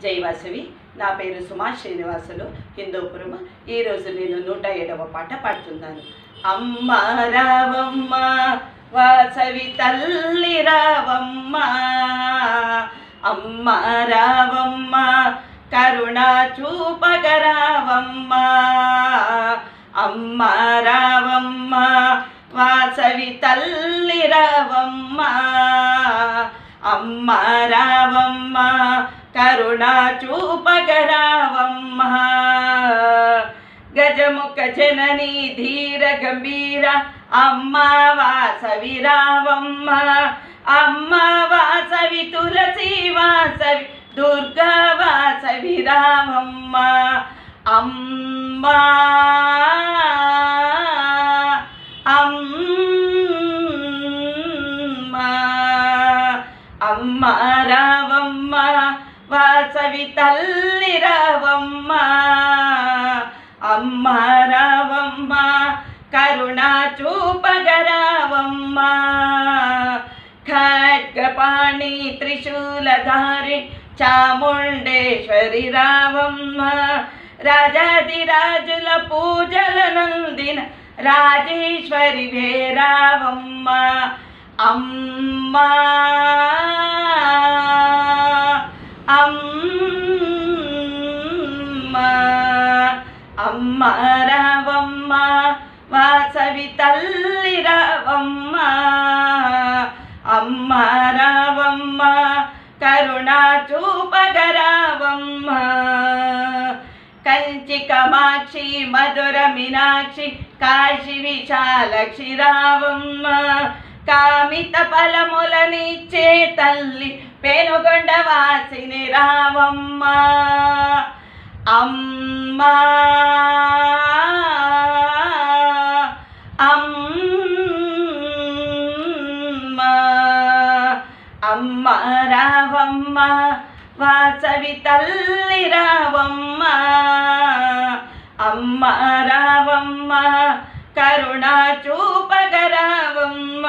జై వాసవి నా పేరు సుమా శ్రీనివాసులు హిందూపురం ఈరోజు నేను నూట ఏడవ పాట పాడుతున్నాను అమ్మ రావమ్మ వాసవి తల్లి రావమ్మ అమ్మ రావమ్మ కరుణ చూపగరావమ్మ అమ్మ రావమ్మ వాసవి తల్లి రావమ్మ అమ్మ రావమ్మ కరుణ చూపగరావమ్మ గజముఖ జనని ధీర గంభీర అమ్మ వాసవి రావమ్మ అమ్మ వాసవి తులసి వాసవి దుర్గా వాసవి రావమ్మ అమ్మ అమ్మ అమ్మ రావమ్మ వాసవి తల్లి రావమ్మ అమ్మ రావమ్మ కరుణ చూపగరావమ్మ ఖడ్గపాణి త్రిశూలధారి చాముండేశ్వరి రావమ్మ రాజాదిరాజుల పూజల నందిన రాజేశ్వరి వేరావమ్మ అమ్మా అమ్మ అమ్మ రావమ్మ వాసవి తల్లి రావమ్మ అమ్మ రావమ్మ కరుణ చూపగరావమ్మ కంచి కమాక్షి మధుర మీనాక్షి కాశీ విశాలక్షి రావమ్మ కామిత ఫలములనిచ్చే తల్లి పెనుగొండ వాసిని రావమ్మ అమ్మా అమ్మ అమ్మ రావమ్మ వాసవి తల్లి రావమ్మ అమ్మ రావమ్మ కరుణ చూపగరావమ్మ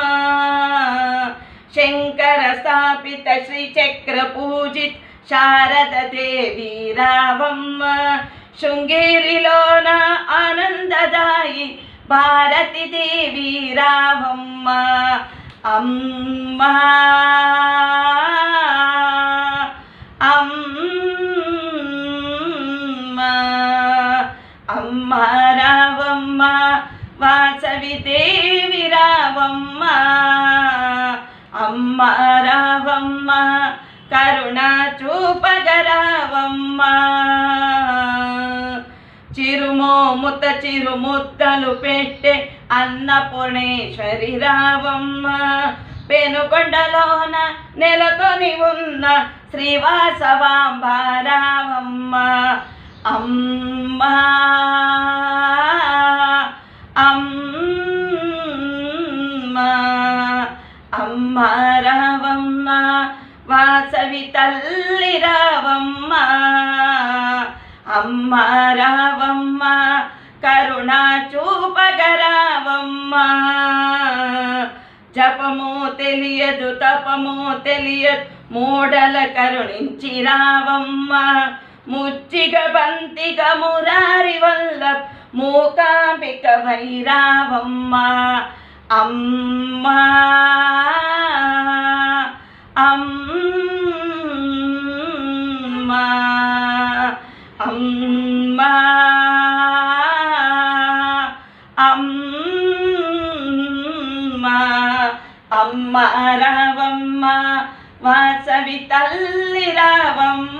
శంకర స్థాపిత శ్రీ చక్ర పూజిత్ శారద దేవి రావమ్మ శృంగేరిలోన ఆనందదాయి భారతి దేవి రావమ్మ అమ్మా అమ్మ అమ్మ రావమ్మ వాసవి దేవి రావమ్మ అమ్మ రావమ్మ కరుణ చూపగరావమ్మ చిరుమోముత చిరుముద్దలు పెట్టే అన్నపూర్ణేశ్వరి రావమ్మ పెనుకొండలోన నెలకొని ఉన్న శ్రీవాసవాంబ రావమ్మ అమ్మా అమ్మ అమ్మ రావమ్మ వాసవి తల్లి రావమ్మ అమ్మ రావమ్మ కరుణ చూపగరావమ్మ జపము తెలియదు తపము తెలియదు మూడల కరుణించి రావమ్మ ముచ్చిగ బంతిగ మురారి వల్ల మూకాంబిక వైరావమ్మ అమ్మా అమ్మ అమ్మ అమ్మ అమ్మ రావమ్మ వాసవి తల్లి రావమ్మ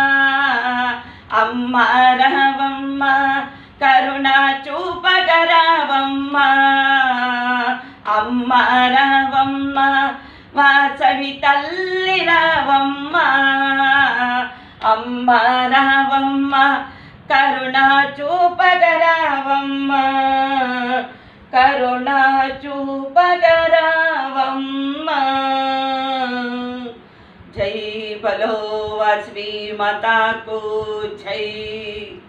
అమ్మ రావమ్మ కరుణ చూపగరావమ్మ అమ్మ రావమ్మ వాసవి తల్లి రావమ్మ అమ్మ రావమ్మ కరుణ చూపగరావమ్మ కరుణ చూపగరావమ్మ జై బలో వాసవి మాతాకు జై